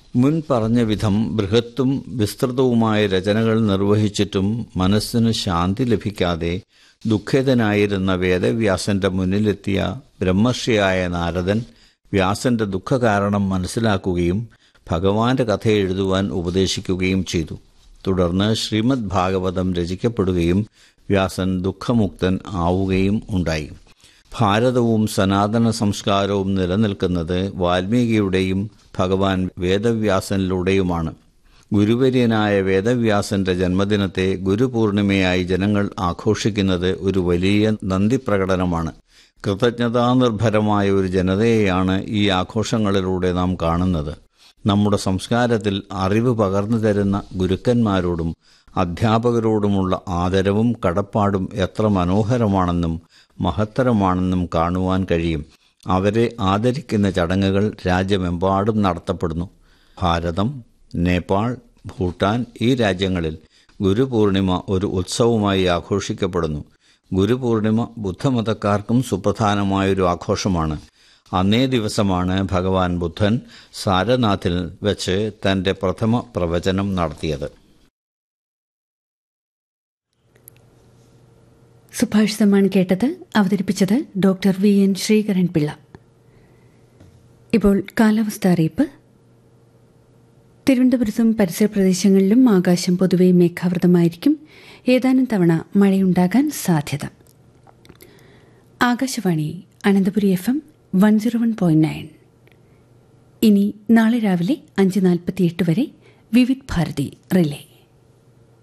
മുൻ പറഞ്ഞ വിധം ബൃഹത്തും വിസ്തൃതവുമായ രചനകൾ നിർവഹിച്ചിട്ടും മനസ്സിന് ശാന്തി ലഭിക്കാതെ ദുഃഖിതനായിരുന്ന വേദവ്യാസന്റെ മുന്നിലെത്തിയ ബ്രഹ്മർഷിയായ നാരദൻ വ്യാസന്റെ ദുഃഖകാരണം മനസ്സിലാക്കുകയും ഭഗവാന്റെ കഥ എഴുതുവാൻ ഉപദേശിക്കുകയും ചെയ്തു തുടർന്ന് ശ്രീമദ് ഭാഗവതം രചിക്കപ്പെടുകയും വ്യാസൻ ദുഃഖമുക്തൻ ആവുകയും ഉണ്ടായി ഭാരതവും സനാതന സംസ്കാരവും നിലനിൽക്കുന്നത് വാൽമീകിയുടെയും ഭഗവാൻ വേദവ്യാസനിലൂടെയുമാണ് ഗുരുവര്യനായ വേദവ്യാസന്റെ ജന്മദിനത്തെ ഗുരുപൂർണിമയായി ജനങ്ങൾ ആഘോഷിക്കുന്നത് ഒരു വലിയ നന്ദി പ്രകടനമാണ് കൃതജ്ഞതാനിർഭരമായ ഒരു ജനതയെയാണ് ഈ ആഘോഷങ്ങളിലൂടെ നാം കാണുന്നത് നമ്മുടെ സംസ്കാരത്തിൽ അറിവ് പകർന്നു തരുന്ന ഗുരുക്കന്മാരോടും അധ്യാപകരോടുമുള്ള ആദരവും കടപ്പാടും എത്ര മനോഹരമാണെന്നും മഹത്തരമാണെന്നും കാണുവാൻ കഴിയും അവരെ ആദരിക്കുന്ന ചടങ്ങുകൾ രാജ്യമെമ്പാടും നടത്തപ്പെടുന്നു ഭാരതം നേപ്പാൾ ഭൂട്ടാൻ ഈ രാജ്യങ്ങളിൽ ഗുരുപൂർണിമ ഒരു ഉത്സവമായി ആഘോഷിക്കപ്പെടുന്നു ഗുരുപൂർണിമ ബുദ്ധമതക്കാർക്കും സുപ്രധാനമായൊരു ആഘോഷമാണ് അന്നേ ദിവസമാണ് ഭഗവാൻ ബുദ്ധൻ സാരനാഥിൽ വെച്ച് തന്റെ പ്രഥമ പ്രവചനം നടത്തിയത് സുഭാഷിതമാണ് കേട്ടത് അവതരിപ്പിച്ചത് doctor V N Sreekaran Pillai ഇപ്പോൾ കാലാവസ്ഥ അറിയിപ്പ് തിരുവനന്തപുരത്തും പരിസര പ്രദേശങ്ങളിലും ആകാശം പൊതുവെ മേഘാവൃതമായിരിക്കും ഏതാനും തവണ മഴയുണ്ടാകാൻ സാധ്യത Akashvani Ananthapuri F M one zero one point nine ഇനി നാളെ രാവിലെ അഞ്ച് നാൽപ്പത്തിയെട്ട് വരെ വിവിധ് ഭാരതി റിലേ